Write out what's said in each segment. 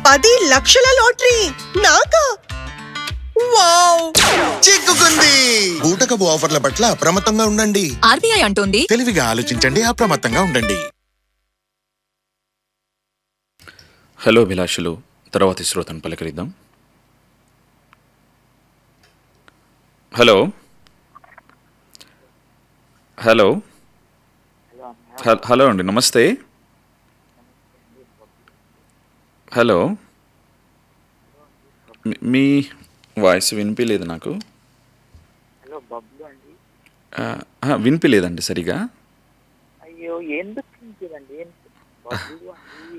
పది లక్షల లాటరీ నాకా వావ్ చిక్కుకుంది బూటకపు ఆఫర్ల పట్ల అప్రమత్తంగా ఉండండి ఆర్బీఐ అంటోంది తెలివిగా ఆలోచించండి అప్రమత్తంగా ఉండండి హలో అభిలాషులు తర్వాతి శ్రోతను పలకరిద్దాం హలో హలో హ- హలో అండి నమస్తే హలో మీ- మీ వాయిస్ వినిపించలేదు నాకు హలో బబ్లు అండి ఆ, ఆ, వినిపించలేదండి సరిగా అయ్యో ఎందుకు తింటుందండి బబ్లు అండి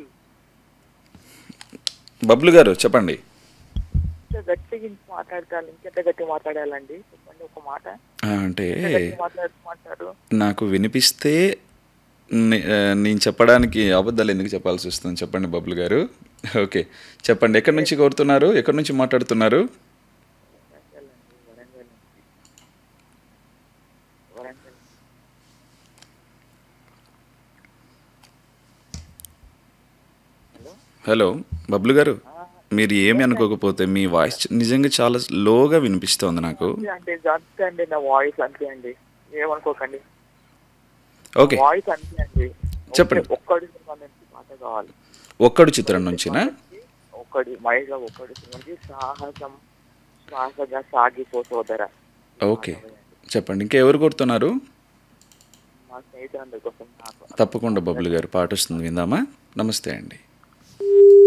బబ్లు గారు చెప్పండి ఇంత గట్టిగా ఇంత మాట్లాడతారు ఇంకెంత గట్టి మాట్లాడాలండి చెప్పండి ఒక మాట ఆ, అంటే ఎంత గట్టి మాట్లాడుతున్నారు నాకు వినిపిస్తే నే- ఆ, నేను చెప్పడానికి అబద్ధాలు ఎందుకు చెప్పాల్సి వస్తుంది చెప్పండి బబ్లు గారు ఓకే చెప్పండి ఎక్కడి నుంచి కోరుతున్నారు ఎక్కడి నుంచి మాట్లాడుతున్నారు వరంగల్ అండి వరంగల్ నుంచి వరంగల్ హలో బబ్లు గారు మీరు ఏమి అనుకోకపోతే మీ వాయిస్ నిజంగా చాలా లోగా వినిపిస్తోంది నాకు అంటే అంతే అండి నా వాయిస్ అంతే అండి ఏమనుకోకండి ఓకే వాయిస్ అంతే అండి చెప్పండి. ఒకే- ఒక్కడి సినిమా నుంచి పాట కావాలి ఒక్కడు చిత్రం నుంచినా ఒక్కడి మహిళ ఒక్కడి సినిమాకి సాహసం శ్వాసగా సాగిపో సోదర ఓకే చెప్పండి ఇంకా ఎవరు కోరుతున్నారు మా స్నేహితులందరి కోసం నాకు తప్పకుండా బబ్లు గారు పాట వస్తుంది విందామా నమస్తే అండి